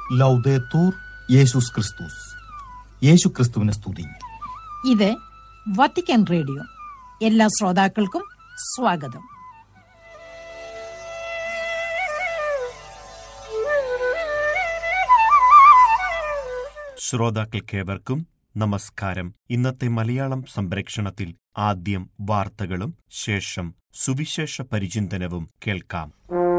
ലൗദേത്തൂർ യേശുസ് ക്രിസ്തുസ് യേശു ക്രിസ്തുവിനെ സ്തുതി ഇത് വത്തിക്കാൻ റേഡിയോ എല്ലാ ശ്രോതാക്കൾക്കും സ്വാഗതം ശ്രോതാക്കൾക്കേവർക്കും നമസ്കാരം ഇന്നത്തെ മലയാളം സംപ്രേക്ഷണത്തിൽ ആദ്യം വാർത്തകളും ശേഷം സുവിശേഷ പരിചിന്തനവും കേൾക്കാം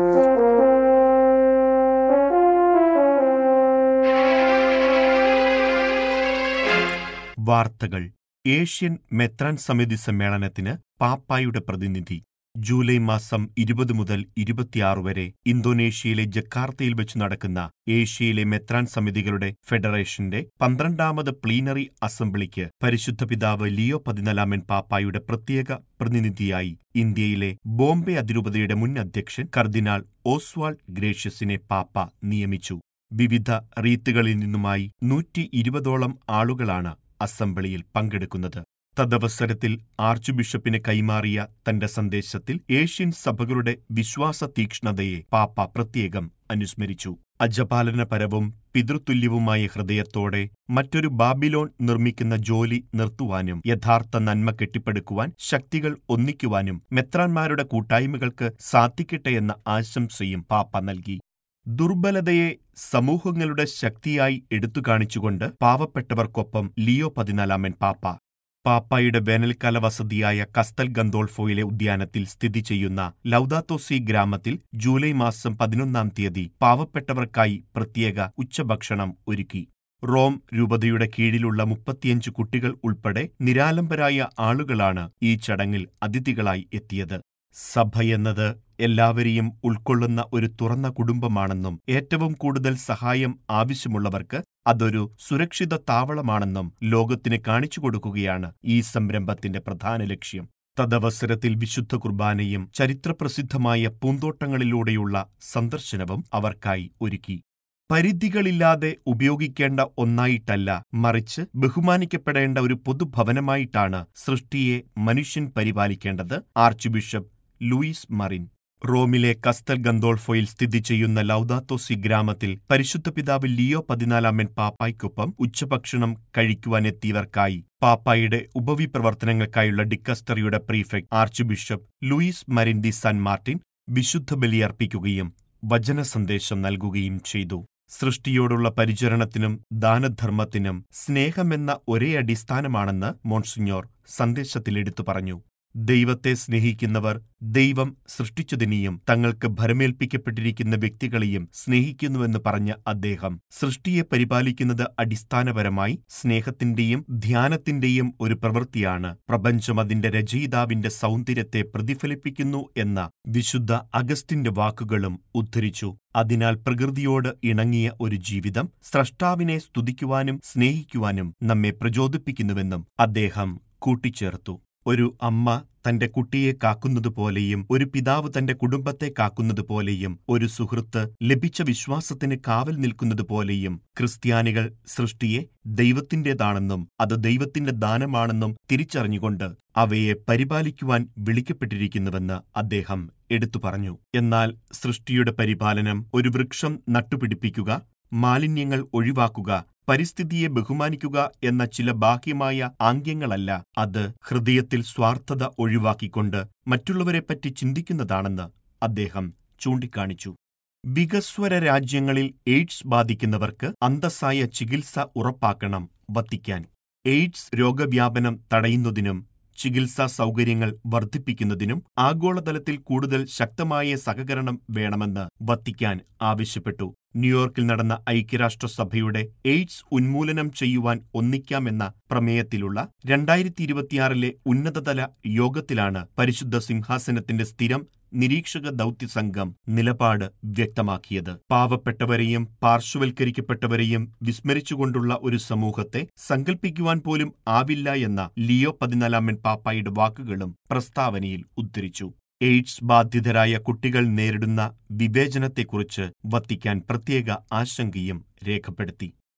വാർത്തകൾ ഏഷ്യൻ മെത്രാൻ സമിതി സമ്മേളനത്തിന് പാപ്പായുടെ പ്രതിനിധി ജൂലൈ മാസം ഇരുപത് മുതൽ ഇരുപത്തിയാറ് വരെ ഇന്തോനേഷ്യയിലെ ജക്കാർത്തയിൽ വെച്ച് നടക്കുന്ന ഏഷ്യയിലെ മെത്രാൻ സമിതികളുടെ ഫെഡറേഷന്റെ പന്ത്രണ്ടാമത് പ്ലീനറി അസംബ്ലിക്ക് പരിശുദ്ധ പിതാവ് ലിയോ പതിനാലാമൻ പാപ്പായുടെ പ്രത്യേക പ്രതിനിധിയായി ഇന്ത്യയിലെ ബോംബെ അതിരൂപതയുടെ മുൻ അധ്യക്ഷൻ കർദിനാൾ ഓസ്വാൾഡ് ഗ്രേഷ്യസിനെ പാപ്പ നിയമിച്ചു വിവിധ റീത്തുകളിൽ നിന്നുമായി നൂറ്റി ഇരുപതോളം ആളുകളാണ് അസംബ്ലിയിൽ പങ്കെടുക്കുന്നത് തദവസരത്തിൽ ആർച്ച് ബിഷപ്പിന് കൈമാറിയ തന്റെ സന്ദേശത്തിൽ ഏഷ്യൻ സഭകളുടെ വിശ്വാസ തീക്ഷ്ണതയെ പാപ്പ പ്രത്യേകം അനുസ്മരിച്ചു അജപാലനപരവും പിതൃതുല്യവുമായ ഹൃദയത്തോടെ മറ്റൊരു ബാബിലോൺ നിർമ്മിക്കുന്ന ജോലി നിർത്തുവാനും യഥാർത്ഥ നന്മ കെട്ടിപ്പടുക്കുവാൻ ശക്തികൾ ഒന്നിക്കുവാനും മെത്രാന്മാരുടെ കൂട്ടായ്മകൾക്ക് സാധിക്കട്ടെ എന്ന ആശംസയും പാപ്പ നൽകി ദുർബലതയെ സമൂഹങ്ങളുടെ ശക്തിയായി എടുത്തുകാണിച്ചുകൊണ്ട് പാവപ്പെട്ടവർക്കൊപ്പം ലിയോ പതിനാലാമൻ പാപ്പ പാപ്പായുടെ വേനൽക്കാല വസതിയായ കസ്തൽ ഗന്തോൾഫോയിലെ ഉദ്യാനത്തിൽ സ്ഥിതി ചെയ്യുന്ന ലൗദാത്തോസി ഗ്രാമത്തിൽ ജൂലൈ മാസം പതിനൊന്നാം തീയതി പാവപ്പെട്ടവർക്കായി പ്രത്യേക ഉച്ചഭക്ഷണം ഒരുക്കി റോം രൂപതയുടെ കീഴിലുള്ള മുപ്പത്തിയഞ്ച് കുട്ടികൾ ഉൾപ്പെടെ നിരാലംബരായ ആളുകളാണ് ഈ ചടങ്ങിൽ അതിഥികളായി എത്തിയത് സഭയെന്നത് എല്ലാവരെയും ഉൾക്കൊള്ളുന്ന ഒരു തുറന്ന കുടുംബമാണെന്നും ഏറ്റവും കൂടുതൽ സഹായം ആവശ്യമുള്ളവർക്ക് അതൊരു സുരക്ഷിത താവളമാണെന്നും ലോകത്തിന് കാണിച്ചു കൊടുക്കുകയാണ് ഈ സംരംഭത്തിന്റെ പ്രധാന ലക്ഷ്യം തദവസരത്തിൽ വിശുദ്ധ കുർബാനയും ചരിത്രപ്രസിദ്ധമായ പൂന്തോട്ടങ്ങളിലൂടെയുള്ള സന്ദർശനവും അവർക്കായി ഒരുക്കി പരിധികളില്ലാതെ ഉപയോഗിക്കേണ്ട ഒന്നായിട്ടല്ല മറിച്ച് ബഹുമാനിക്കപ്പെടേണ്ട ഒരു പൊതുഭവനമായിട്ടാണ് സൃഷ്ടിയെ മനുഷ്യൻ പരിപാലിക്കേണ്ടത് ആർച്ച് ബിഷപ്പ് ലൂയിസ് മറിൻ റോമിലെ കസ്തൽ ഗന്തോൾഫോയിൽ സ്ഥിതി ചെയ്യുന്ന ലൗദാത്തോസി ഗ്രാമത്തിൽ പരിശുദ്ധ പിതാവ് ലിയോ പതിനാലാമൻ പാപ്പായ്ക്കൊപ്പം ഉച്ചഭക്ഷണം കഴിക്കുവാനെത്തിയവർക്കായി പാപ്പായുടെ ഉപവിപ്രവർത്തനങ്ങൾക്കായുള്ള ഡിക്കസ്റ്ററിയുടെ prefect archbishop Luis Marin de San Martin വിശുദ്ധ ബലിയർപ്പിക്കുകയും വചന സന്ദേശം നൽകുകയും ചെയ്തു സൃഷ്ടിയോടുള്ള പരിചരണത്തിനും ദാനധർമ്മത്തിനും സ്നേഹമെന്ന ഒരേ അടിസ്ഥാനമാണെന്ന് മോൺസിഞ്ഞോർ സന്ദേശത്തിൽ എടുത്തു പറഞ്ഞു ദൈവത്തെ സ്നേഹിക്കുന്നവർ ദൈവം സൃഷ്ടിച്ചതിനെയും തങ്ങൾക്ക് ഭരമേൽപ്പിക്കപ്പെട്ടിരിക്കുന്ന വ്യക്തികളെയും സ്നേഹിക്കുന്നുവെന്ന് പറഞ്ഞ അദ്ദേഹം സൃഷ്ടിയെ പരിപാലിക്കുന്നത് അടിസ്ഥാനപരമായി സ്നേഹത്തിന്റെയും ധ്യാനത്തിന്റെയും ഒരു പ്രവൃത്തിയാണ് പ്രപഞ്ചം അതിന്റെ രചയിതാവിന്റെ സൗന്ദര്യത്തെ പ്രതിഫലിപ്പിക്കുന്നു എന്ന വിശുദ്ധ അഗസ്റ്റിന്റെ വാക്കുകളും ഉദ്ധരിച്ചു അതിനാൽ പ്രകൃതിയോട് ഇണങ്ങിയ ഒരു ജീവിതം സ്രഷ്ടാവിനെ സ്തുതിക്കുവാനും സ്നേഹിക്കുവാനും നമ്മെ പ്രചോദിപ്പിക്കുന്നുവെന്നും അദ്ദേഹം കൂട്ടിച്ചേർത്തു ഒരു അമ്മ തന്റെ കുട്ടിയെ കാക്കുന്നതുപോലെയും ഒരു പിതാവ് തന്റെ കുടുംബത്തെ കാക്കുന്നതുപോലെയും ഒരു സുഹൃത്ത് ലഭിച്ച വിശ്വാസത്തിന് കാവൽ നിൽക്കുന്നതുപോലെയും ക്രിസ്ത്യാനികൾ സൃഷ്ടിയെ ദൈവത്തിന്റേതാണെന്നും അത് ദൈവത്തിന്റെ ദാനമാണെന്നും തിരിച്ചറിഞ്ഞുകൊണ്ട് അവയെ പരിപാലിക്കുവാൻ വിളിക്കപ്പെട്ടിരിക്കുന്നുവെന്ന് അദ്ദേഹം എടുത്തു പറഞ്ഞു എന്നാൽ സൃഷ്ടിയുടെ പരിപാലനം ഒരു വൃക്ഷം നട്ടുപിടിപ്പിക്കുക മാലിന്യങ്ങൾ ഒഴിവാക്കുക പരിസ്ഥിതിയെ ബഹുമാനിക്കുക എന്ന ചില ബാഹ്യമായ ആംഗ്യങ്ങളല്ല അത് ഹൃദയത്തിൽ സ്വാർത്ഥത ഒഴിവാക്കിക്കൊണ്ട് മറ്റുള്ളവരെപ്പറ്റി ചിന്തിക്കുന്നതാണെന്ന് അദ്ദേഹം ചൂണ്ടിക്കാണിച്ചു വികസ്വര രാജ്യങ്ങളിൽ എയ്ഡ്സ് ബാധിക്കുന്നവർക്ക് അന്തസ്സായ ചികിത്സ ഉറപ്പാക്കണം വത്തിക്കാൻ എയ്ഡ്സ് രോഗവ്യാപനം തടയുന്നതിനും ചികിത്സാ സൗകര്യങ്ങൾ വർദ്ധിപ്പിക്കുന്നതിനും ആഗോളതലത്തിൽ കൂടുതൽ ശക്തമായ സഹകരണം വേണമെന്ന് വത്തിക്കാൻ ആവശ്യപ്പെട്ടു ന്യൂയോർക്കിൽ നടന്ന ഐക്യരാഷ്ട്രസഭയുടെ എയ്ഡ്സ് ഉന്മൂലനം ചെയ്യുവാൻ ഒന്നിക്കാമെന്ന പ്രമേയത്തിലുള്ള രണ്ടായിരത്തി ഇരുപത്തിയാറിലെ ഉന്നതതല യോഗത്തിലാണ് പരിശുദ്ധ സിംഹാസനത്തിന്റെ സ്ഥിരം നിരീക്ഷക ദൗത്യസംഘം നിലപാട് വ്യക്തമാക്കിയത് പാവപ്പെട്ടവരെയും പാർശ്വവൽക്കരിക്കപ്പെട്ടവരെയും വിസ്മരിച്ചുകൊണ്ടുള്ള ഒരു സമൂഹത്തെ സങ്കൽപ്പിക്കുവാൻ പോലും ആവില്ല എന്ന ലിയോ പതിനാലാമൻ പാപ്പായുടെ വാക്കുകളും പ്രസ്താവനയിൽ ഉദ്ധരിച്ചു എയ്ഡ്സ് ബാധിതരായ കുട്ടികൾ നേരിടുന്ന വിവേചനത്തെക്കുറിച്ച് വത്തിക്കാൻ പ്രത്യേക ആശങ്കയും രേഖപ്പെടുത്തി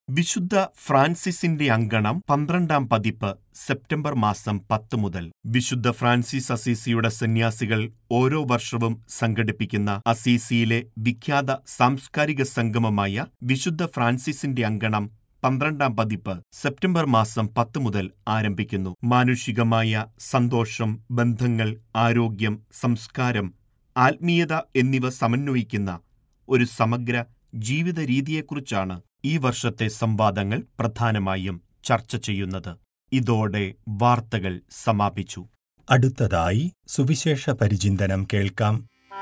വിശുദ്ധ ഫ്രാൻസിസിന്റെ അങ്കണം പന്ത്രണ്ടാം പതിപ്പ് സെപ്റ്റംബർ മാസം പത്ത് മുതൽ വിശുദ്ധ ഫ്രാൻസിസ് അസീസിയുടെ സന്യാസികൾ ഓരോ വർഷവും സംഘടിപ്പിക്കുന്ന അസീസിയിലെ വിഖ്യാത സാംസ്കാരിക സംഗമമായ വിശുദ്ധ ഫ്രാൻസിസിന്റെ അങ്കണം പന്ത്രണ്ടാം പതിപ്പ് സെപ്റ്റംബർ മാസം പത്ത് മുതൽ ആരംഭിക്കുന്നു മാനുഷികമായ സന്തോഷം ബന്ധങ്ങൾ ആരോഗ്യം സംസ്കാരം ആത്മീയത എന്നിവ സമന്വയിക്കുന്ന ഒരു സമഗ്ര ജീവിത രീതിയെക്കുറിച്ചാണ് ഈ വർഷത്തെ സംവാദങ്ങൾ പ്രധാനമായും ചർച്ച ചെയ്യുന്നത് ഇതോടെ വാർത്തകൾ സമാപിച്ചു അടുത്തതായി സുവിശേഷ പരിചിന്തനം കേൾക്കാം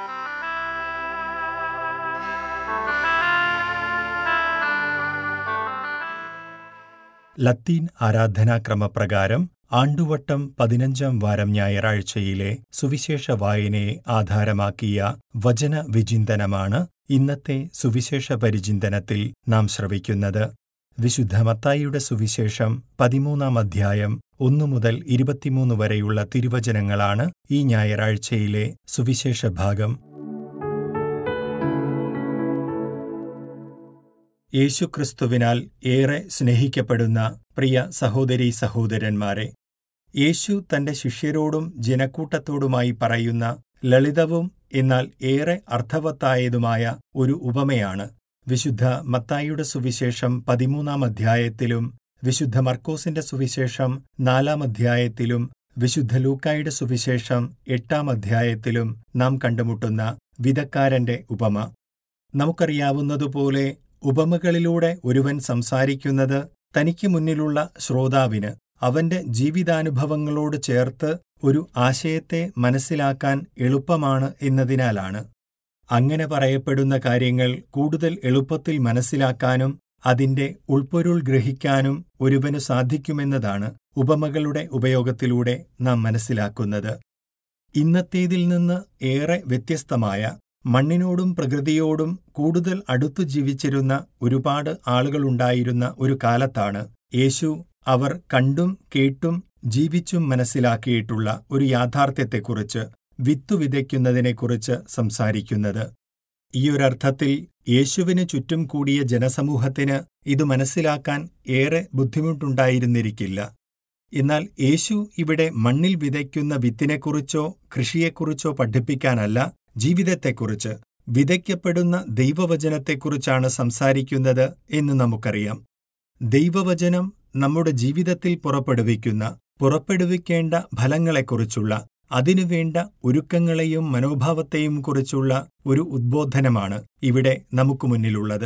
ലത്തീൻ ആരാധനാക്രമപ്രകാരം ആണ്ടുവട്ടം പതിനഞ്ചാം വാരം ഞായറാഴ്ചയിലെ സുവിശേഷ വായനയെ ആധാരമാക്കിയ വചന വിചിന്തനമാണ് ഇന്നത്തെ സുവിശേഷ പരിചിന്തനത്തിൽ നാം ശ്രവിക്കുന്നത് വിശുദ്ധ മത്തായിയുടെ സുവിശേഷം പതിമൂന്നാം അധ്യായം ഒന്നു മുതൽ ഇരുപത്തിമൂന്ന് വരെയുള്ള തിരുവചനങ്ങളാണ് ഈ ഞായറാഴ്ചയിലെ സുവിശേഷ ഭാഗം യേശുക്രിസ്തുവിനാൽ ഏറെ സ്നേഹിക്കപ്പെടുന്ന പ്രിയ സഹോദരീ സഹോദരന്മാരെ യേശു തന്റെ ശിഷ്യരോടും ജനക്കൂട്ടത്തോടുമായി പറയുന്ന ലളിതവും എന്നാൽ ഏറെ അർത്ഥവത്തായതുമായ ഒരു ഉപമയാണ് വിശുദ്ധ മത്തായിയുടെ സുവിശേഷം പതിമൂന്നാം അധ്യായത്തിലും വിശുദ്ധ മർക്കോസിന്റെ സുവിശേഷം നാലാം അധ്യായത്തിലും വിശുദ്ധ ലൂക്കായുടെ സുവിശേഷം എട്ടാം അധ്യായത്തിലും നാം കണ്ടുമുട്ടുന്ന വിധക്കാരന്റെ ഉപമ നമുക്കറിയാവുന്നതുപോലെ ഉപമകളിലൂടെ ഒരുവൻ സംസാരിക്കുന്നത് തനിക്ക് മുന്നിലുള്ള ശ്രോതാവിന് അവന്റെ ജീവിതാനുഭവങ്ങളോട് ചേർത്ത് ഒരു ആശയത്തെ മനസ്സിലാക്കാൻ എളുപ്പമാണ് എന്നതിനാലാണ് അങ്ങനെ പറയപ്പെടുന്ന കാര്യങ്ങൾ കൂടുതൽ എളുപ്പത്തിൽ മനസ്സിലാക്കാനും അതിന്റെ ഉൾപ്പൊരുൾ ഗ്രഹിക്കാനും ഒരുവനു സാധിക്കുമെന്നതാണ് ഉപമകളുടെ ഉപയോഗത്തിലൂടെ നാം മനസ്സിലാക്കുന്നത് ഇന്നത്തേതിൽ നിന്ന് ഏറെ വ്യത്യസ്തമായ മണ്ണിനോടും പ്രകൃതിയോടും കൂടുതൽ അടുത്തു ജീവിച്ചിരുന്ന ഒരുപാട് ആളുകളുണ്ടായിരുന്ന ഒരു കാലത്താണ് യേശു അവർ കണ്ടും കേട്ടും ജീവിച്ചും മനസ്സിലാക്കിയിട്ടുള്ള ഒരു യാഥാർത്ഥ്യത്തെക്കുറിച്ച് വിത്തു വിതയ്ക്കുന്നതിനെക്കുറിച്ച് സംസാരിക്കുന്നത് ഈയൊരർത്ഥത്തിൽ യേശുവിന് ചുറ്റും കൂടിയ ജനസമൂഹത്തിന് ഇത് മനസ്സിലാക്കാൻ ഏറെ ബുദ്ധിമുട്ടുണ്ടായിരുന്നിരിക്കില്ല എന്നാൽ യേശു ഇവിടെ മണ്ണിൽ വിതയ്ക്കുന്ന വിത്തിനെക്കുറിച്ചോ കൃഷിയെക്കുറിച്ചോ പഠിപ്പിക്കാനല്ല ജീവിതത്തെക്കുറിച്ച് വിതയ്ക്കപ്പെടുന്ന ദൈവവചനത്തെക്കുറിച്ചാണ് സംസാരിക്കുന്നത് എന്ന് നമുക്കറിയാം ദൈവവചനം നമ്മുടെ ജീവിതത്തിൽ പുറപ്പെടുവിക്കുന്ന പുറപ്പെടുവിക്കേണ്ട ഫലങ്ങളെക്കുറിച്ചുള്ള അതിനുവേണ്ട ഒരുക്കങ്ങളെയും മനോഭാവത്തെയും കുറിച്ചുള്ള ഒരു ഉദ്ബോധനമാണ് ഇവിടെ നമുക്ക് മുന്നിലുള്ളത്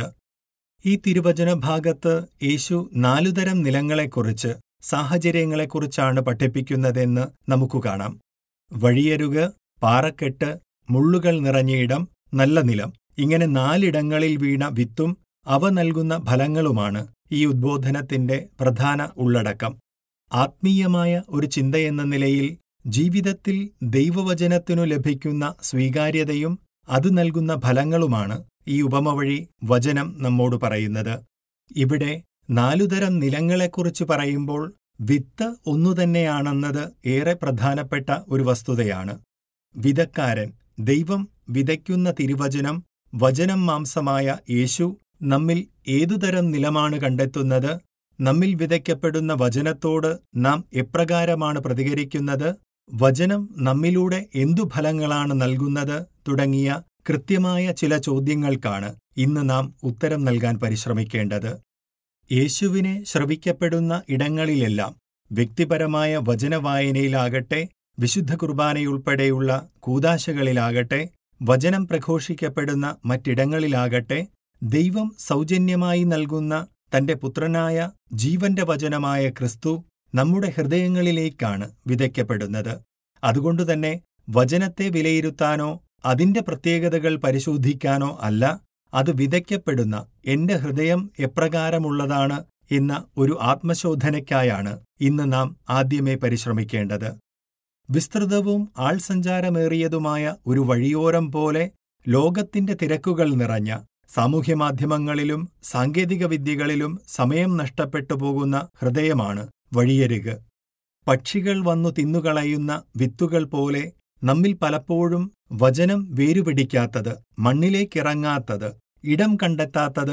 ഈ തിരുവചന ഭാഗത്ത് യേശു നാലുതരം നിലങ്ങളെക്കുറിച്ച് സാഹചര്യങ്ങളെക്കുറിച്ചാണ് പഠിപ്പിക്കുന്നതെന്ന് നമുക്ക് കാണാം വഴിയരുക് പാറക്കെട്ട് മുള്ളുകൾ നിറഞ്ഞ ഇടം നല്ല നിലം ഇങ്ങനെ നാലിടങ്ങളിൽ വീണ വിത്തും അവ നൽകുന്ന ഫലങ്ങളുമാണ് ഈ ഉദ്ബോധനത്തിന്റെ പ്രധാന ഉള്ളടക്കം ആത്മീയമായ ഒരു ചിന്തയെന്ന നിലയിൽ ജീവിതത്തിൽ ദൈവവചനത്തിനു ലഭിക്കുന്ന സ്വീകാര്യതയും അത് നൽകുന്ന ഫലങ്ങളുമാണ് ഈ ഉപമ വഴി വചനം നമ്മോട് പറയുന്നത് ഇവിടെ നാലുതരം നിലങ്ങളെക്കുറിച്ച് പറയുമ്പോൾ വിത്ത് ഒന്നുതന്നെയാണെന്നത് ഏറെ പ്രധാനപ്പെട്ട ഒരു വസ്തുതയാണ് വിതക്കാരൻ ദൈവം വിതയ്ക്കുന്ന തിരുവചനം വചനം മാംസമായ യേശു നമ്മിൽ ഏതുതരം നിലമാണ് കണ്ടെത്തുന്നത് നമ്മിൽ വിതയ്ക്കപ്പെടുന്ന വചനത്തോട് നാം എപ്രകാരമാണ് പ്രതികരിക്കുന്നത് വചനം നമ്മിലൂടെ എന്തു ഫലങ്ങളാണ് നൽകുന്നത് തുടങ്ങിയ കൃത്യമായ ചില ചോദ്യങ്ങൾക്കാണ് ഇന്ന് നാം ഉത്തരം നൽകാൻ പരിശ്രമിക്കേണ്ടത് യേശുവിനെ ശ്രവിക്കപ്പെടുന്ന ഇടങ്ങളിലെല്ലാം വ്യക്തിപരമായ വചനവായനയിലാകട്ടെ വിശുദ്ധ കുർബാനയുൾപ്പെടെയുള്ള കൂതാശകളിലാകട്ടെ വചനം പ്രഘോഷിക്കപ്പെടുന്ന മറ്റിടങ്ങളിലാകട്ടെ ദൈവം സൗജന്യമായി നൽകുന്ന തന്റെ പുത്രനായ ജീവന്റെ വചനമായ ക്രിസ്തു നമ്മുടെ ഹൃദയങ്ങളിലേക്കാണ് വിതയ്ക്കപ്പെടുന്നത് അതുകൊണ്ടുതന്നെ വചനത്തെ വിലയിരുത്താനോ അതിന്റെ പ്രത്യേകതകൾ പരിശോധിക്കാനോ അല്ല അത് വിതയ്ക്കപ്പെടുന്ന എന്റെ ഹൃദയം എപ്രകാരമുള്ളതാണ് എന്ന ഒരു ആത്മശോധനയ്ക്കായാണ് ഇന്ന് നാം ആദ്യമേ പരിശ്രമിക്കേണ്ടത് വിസ്തൃതവും ആൾസഞ്ചാരമേറിയതുമായ ഒരു വഴിയോരം പോലെ ലോകത്തിന്റെ തിരക്കുകൾ നിറഞ്ഞ സാമൂഹ്യമാധ്യമങ്ങളിലും സാങ്കേതികവിദ്യകളിലും സമയം നഷ്ടപ്പെട്ടു പോകുന്ന ഹൃദയമാണ് വഴിയരുക് പക്ഷികൾ വന്നു തിന്നുകളയുന്ന വിത്തുകൾ പോലെ നമ്മിൽ പലപ്പോഴും വചനം വേരുപിടിക്കാത്തത് മണ്ണിലേക്കിറങ്ങാത്തത് ഇടം കണ്ടെത്താത്തത്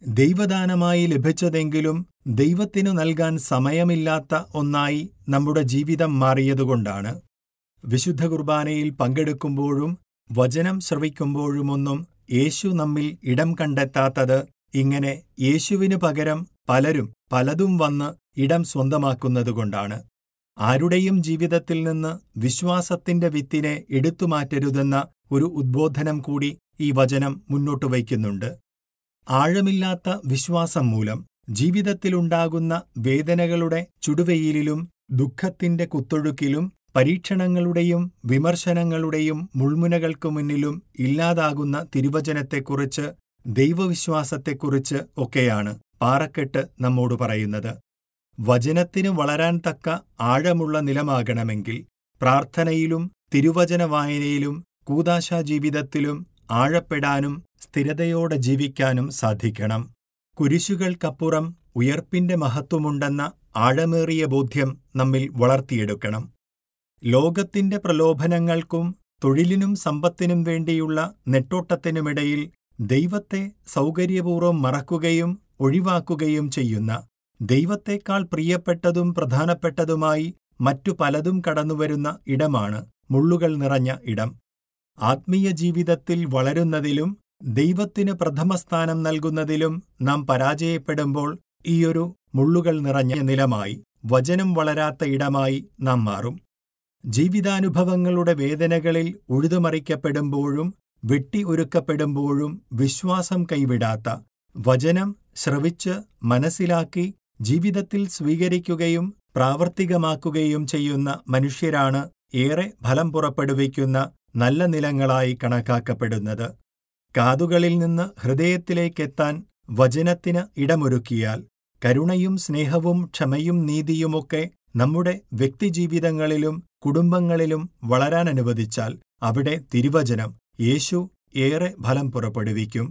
ദൈവദാനമായി ലഭിച്ചതെങ്കിലും ദൈവത്തിനു നൽകാൻ സമയമില്ലാത്ത ഒന്നായി നമ്മുടെ ജീവിതം മാറിയതുകൊണ്ടാണ് വിശുദ്ധ കുർബാനയിൽ പങ്കെടുക്കുമ്പോഴും വചനം ശ്രവിക്കുമ്പോഴുമൊന്നും യേശു നമ്മിൽ ഇടം കണ്ടെത്താത്തത് ഇങ്ങനെ യേശുവിനു പകരം പലരും പലതും വന്ന് ഇടം സ്വന്തമാക്കുന്നതുകൊണ്ടാണ് ആരുടെയും ജീവിതത്തിൽ നിന്ന് വിശ്വാസത്തിന്റെ വിത്തിനെ എടുത്തുമാറ്റരുതെന്ന ഒരു ഉദ്ബോധനം കൂടി ഈ വചനം മുന്നോട്ട് വയ്ക്കുന്നുണ്ട് ആഴമില്ലാത്ത വിശ്വാസം മൂലം ജീവിതത്തിലുണ്ടാകുന്ന വേദനകളുടെ ചുടുവെയിലിലും ദുഃഖത്തിന്റെ കുത്തൊഴുക്കിലും പരീക്ഷണങ്ങളുടെയും വിമർശനങ്ങളുടെയും മുൾമുനകൾക്കു മുന്നിലും ഇല്ലാതാകുന്ന തിരുവചനത്തെക്കുറിച്ച് ദൈവവിശ്വാസത്തെക്കുറിച്ച് ഒക്കെയാണ് പാറക്കെട്ട് നമ്മോട് പറയുന്നത് വചനത്തിന് വളരാൻ തക്ക ആഴമുള്ള നിലമാകണമെങ്കിൽ പ്രാർത്ഥനയിലും തിരുവചന വായനയിലും കൂതാശാ ജീവിതത്തിലും ആഴപ്പെടാനും സ്ഥിരതയോടെ ജീവിക്കാനും സാധിക്കണം കുരിശുകൾക്കപ്പുറം ഉയർപ്പിന്റെ മഹത്വമുണ്ടെന്ന ആഴമേറിയ ബോധ്യം നമ്മിൽ വളർത്തിയെടുക്കണം ലോകത്തിന്റെ പ്രലോഭനങ്ങൾക്കും തൊഴിലിനും സമ്പത്തിനും വേണ്ടിയുള്ള നെട്ടോട്ടത്തിനുമിടയിൽ ദൈവത്തെ സൗകര്യപൂർവ്വം മറക്കുകയും ഒഴിവാക്കുകയും ചെയ്യുന്ന ദൈവത്തെക്കാൾ പ്രിയപ്പെട്ടതും പ്രധാനപ്പെട്ടതുമായി മറ്റു പലതും കടന്നുവരുന്ന ഇടമാണ് മുള്ളുകൾ നിറഞ്ഞ ഇടം ആത്മീയ ജീവിതത്തിൽ വളരുന്നതിലും ദൈവത്തിന് പ്രഥമസ്ഥാനം നൽകുന്നതിലും നാം പരാജയപ്പെടുമ്പോൾ ഈയൊരു മുള്ളുകൾ നിറഞ്ഞ നിലമായി വചനം വളരാത്ത ഇടമായി നാം മാറും ജീവിതാനുഭവങ്ങളുടെ വേദനകളിൽ ഉഴുതുമറിക്കപ്പെടുമ്പോഴും വെട്ടി ഒരുക്കപ്പെടുമ്പോഴും വിശ്വാസം കൈവിടാത്ത വചനം ശ്രവിച്ച് മനസ്സിലാക്കി ജീവിതത്തിൽ സ്വീകരിക്കുകയും പ്രാവർത്തികമാക്കുകയും ചെയ്യുന്ന മനുഷ്യരാണ് ഏറെ ഫലം പുറപ്പെടുവിക്കുന്ന നല്ല നിലങ്ങളായി കണക്കാക്കപ്പെടുന്നത് കാതുകളിൽ നിന്ന് ഹൃദയത്തിലേക്കെത്താൻ വചനത്തിന് ഇടമൊരുക്കിയാൽ കരുണയും സ്നേഹവും ക്ഷമയും നീതിയുമൊക്കെ നമ്മുടെ വ്യക്തിജീവിതങ്ങളിലും കുടുംബങ്ങളിലും വളരാൻ അനുവദിച്ചാൽ അവിടെ തിരുവചനം യേശു ഏറെ ഫലം പുറപ്പെടുവിക്കും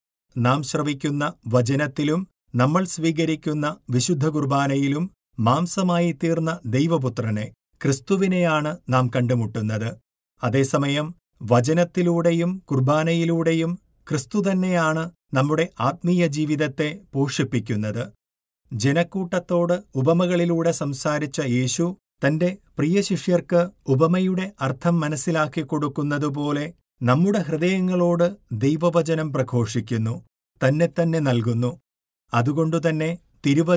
നാം ശ്രവിക്കുന്ന വചനത്തിലും നമ്മൾ സ്വീകരിക്കുന്ന വിശുദ്ധ കുർബാനയിലും മാംസമായി തീർന്ന ദൈവപുത്രനെ ക്രിസ്തുവിനെയാണ് നാം കണ്ടുമുട്ടുന്നത് അതേസമയം വചനത്തിലൂടെയും കുർബാനയിലൂടെയും ക്രിസ്തു തന്നെയാണ് നമ്മുടെ ആത്മീയ ജീവിതത്തെ പോഷിപ്പിക്കുന്നത് ജനക്കൂട്ടത്തോട് ഉപമകളിലൂടെ സംസാരിച്ച യേശു തന്റെ പ്രിയ ശിഷ്യർക്ക് ഉപമയുടെ അർത്ഥം മനസ്സിലാക്കി കൊടുക്കുന്നതുപോലെ നമ്മുടെ ഹൃദയങ്ങളോട് ദൈവവചനം പ്രഘോഷിക്കുന്നു തന്നെ തന്നെ നൽകുന്നു അതുകൊണ്ടുതന്നെ തിരുവ